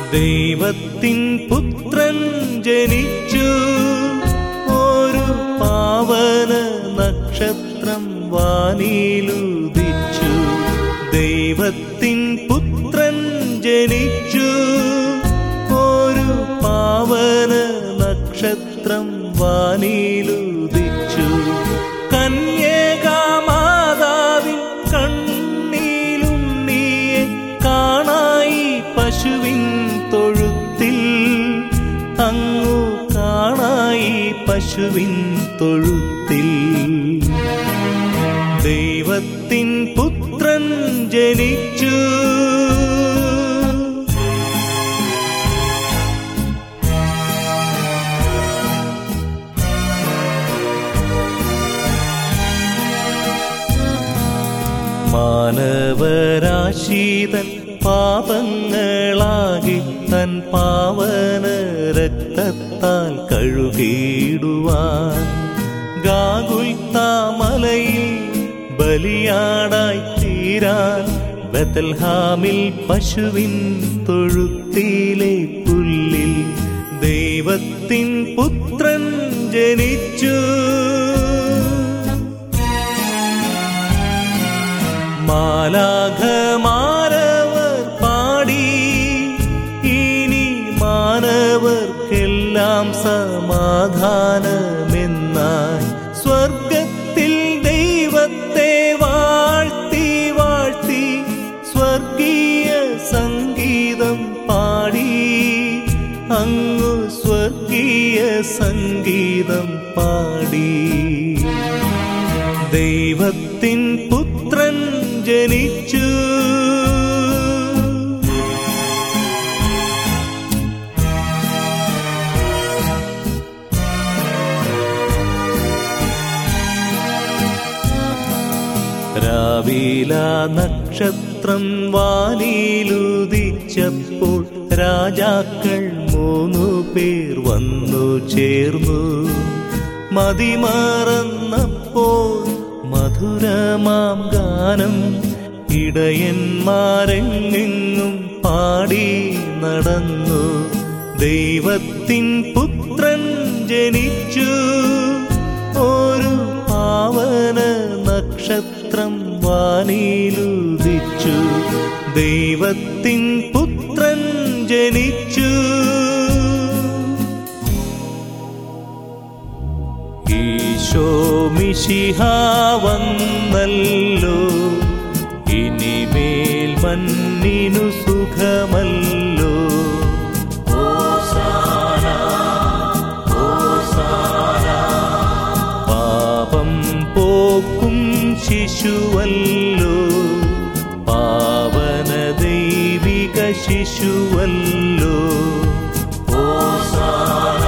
ദൈവത്തിൻ പുത്രൻ ജനിച്ചു ഒരു പാവന നക്ഷത്രം വാനിലുദിച്ചു ദൈവത്തിൻ പുത്രൻ ജനിച്ചു ഒരു പാവന നക്ഷത്രം വാനിലുദിച്ചു കന്യകാമാതാവിൻ കണ്ണീലും നീയെ കാണായി പശുവിൻ തൊഴുത്തിൽ അങ്ങു കാണായി പശുവിൻ തൊഴുത്തിൽ ദൈവത്തിൻ പുത്രൻ ജനിച്ചു മാനവരാശീതൻ പാപങ്ങളാകി തൻ പാവന രക്തത്താൽ കഴുകിയിടുവാൻ ഗാഗുൽത്താമലയിൽ ബലിയാടായി തീരാൻ ബത്തൽഹാമിൽ പശുവിൻ തൊഴുത്തിലെ പുല്ലിൽ ദൈവത്തിൻ പുത്രൻ ജനിച്ചു മാലാഘമാരവർ പാടി ഇനി മാനവർക്കെല്ലാം സമാധാനമെന്നായി സ്വർഗത്തിൽ ദൈവത്തെ വാഴ്ത്തി വാഴ്ത്തി സ്വർഗീയ സംഗീതം പാടി അങ്ങു സ്വർഗീയ സംഗീതം പാടി ദൈവത്തിൻ പുത്രൻ ജനിച്ചു രാവില നക്ഷത്രം വാനിലുദിച്ചപ്പോൾ രാജാക്കൾ മൂന്നു പേർ വന്നു ചേർന്നു മതിമറന്നപ്പോൾ മധുരമാം ഗാനം ഇടയന്മാരെങ്ങെങ്ങും പാടി നടന്നു ദൈവത്തിൻ പുത്രൻ ജനിച്ചു ഒരു പാവന നക്ഷത്രം വാനിലുദിച്ചു ദൈവത്തിൻ പുത്രൻ ജനിച്ചു ഈശോ മിശിഹ വന്നല്ലോ ഇനിമേൽ മന്നിനു സുഖമല്ലോ ഓസാന, ഓസാന. പാപം പോക്കും ശിശുവല്ലോ പാവന ദൈവിക ശിശുവല്ലോ ഓസാന